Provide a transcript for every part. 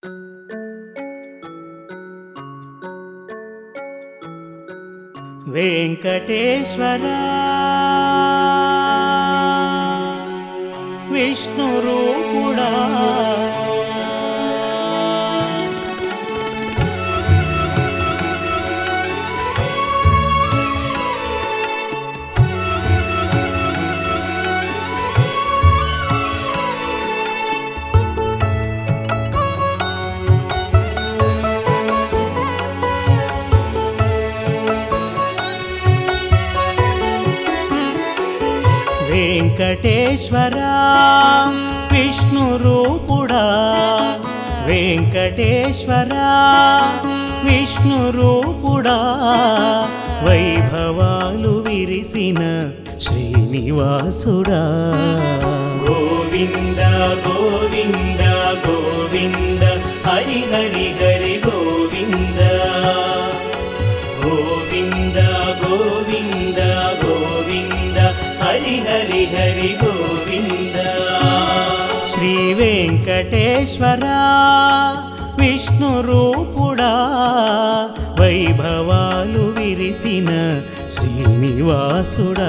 వెంకటేశ్వర విష్ణు రూపుడా వెంకటేశ్వర విష్ణు రూపుడా వెంకటేశ్వర విష్ణు రూపుడా వైభవాలు విరిసిన శ్రీనివాసుడా గోవింద గోవింద గోవింద హరి హరి హరి గోవింద గోవింద గోవింద గోవింద హరి హరి హరి గోవింద శ్రీ వెంకటేశ్వర విష్ణు రూపుడా వైభవాలు విరిసిన శ్రీనివాసుడా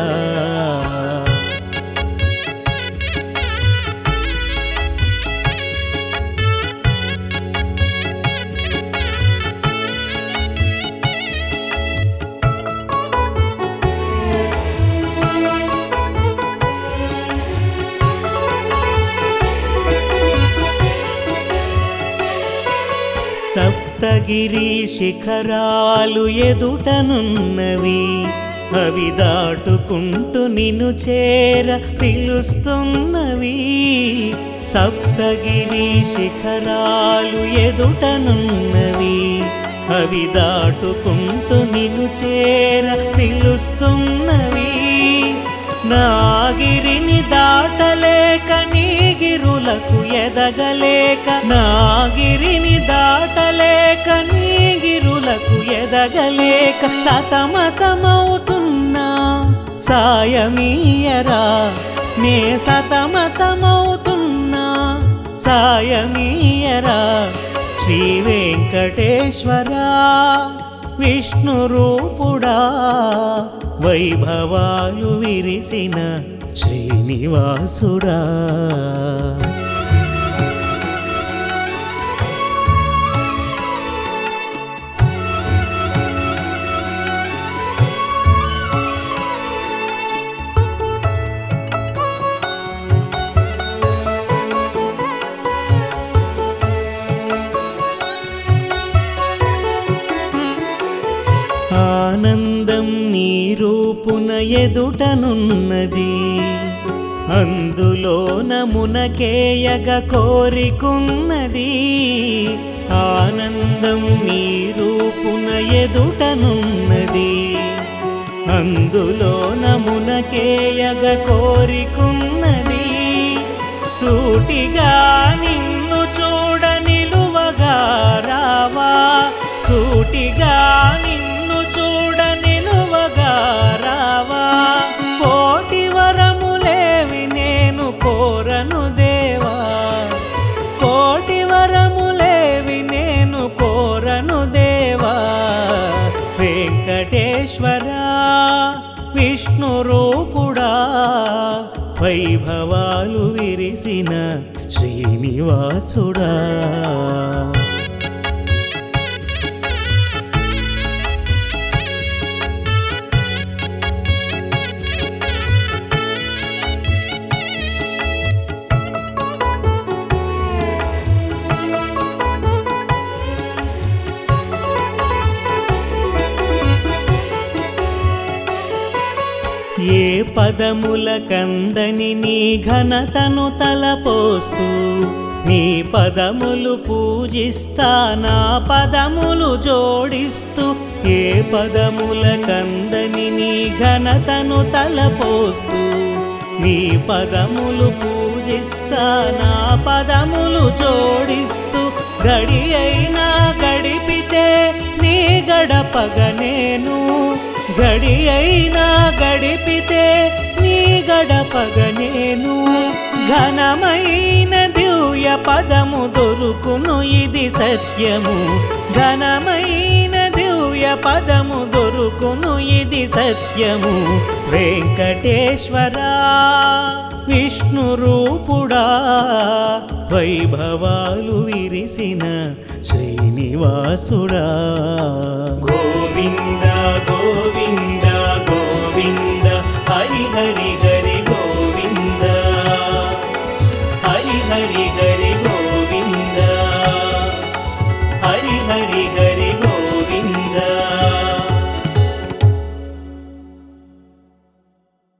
సప్తగిరి శిఖరాలు ఎదుటనున్నవి అవి దాటుకుంటూ నిన్ను చేర పిలుస్తున్నవి సప్తగిరి శిఖరాలు ఎదుటనున్నవి అవి దాటుకుంటూ నిన్ను చేర పిలుస్తున్నవి నాగిరిని దాటలేక నీగిరులకు ఎదగలేక నాగిరిని దాటలేక నీగిరులకు ఎదగలేక సతమతమవుతున్నా సాయమీయరా నే సతమతమవుతున్నా సాయమీయరా శ్రీ వెంకటేశ్వర విష్ణు రూపుడా వైభవాలు విరిసిన శ్రీనివాసుడా ఆనందం నీ రూపున ఎదుటనున్నది అందులోన మునకేయగ కోరికున్నది ఆనందం నీ రూపున ఎదుటనున్నది అందులోన మునకేయగ కోరికున్నది సూటిగా నిన్ను చూడ నిలువగా రావా సూటిగా నిన్ను చూడ నిలువగా రావా కోటి వరములేవి నేను కోరను దేవా కోటి వరములేవి నేను కోరను దేవా వెంకటేశ్వర విష్ణు రూపుడా వైభవాలు విరిసిన శ్రీనివాసుడా ఏ పదముల కందని నీ ఘనతను తలపోస్తూ నీ పదములు పూజిస్తా నా పదములు జోడిస్తూ ఏ పదముల కందని నీ ఘనతను తలపోస్తూ నీ పదములు పూజిస్తా నా పదములు జోడిస్తూ గడి అయినా గడిపితే నీ గడపగ నేను గడి అయినా గడిపితే నీ గడపగ నేను ఘనమైన దివ్య పదము దొరుకును ఇది సత్యము ఘనమైన దివ్య పదము దొరుకును ఇది సత్యము వెంకటేశ్వరా విష్ణు రూపుడా వైభవాలు విరిసిన శ్రీనివాసుడా గో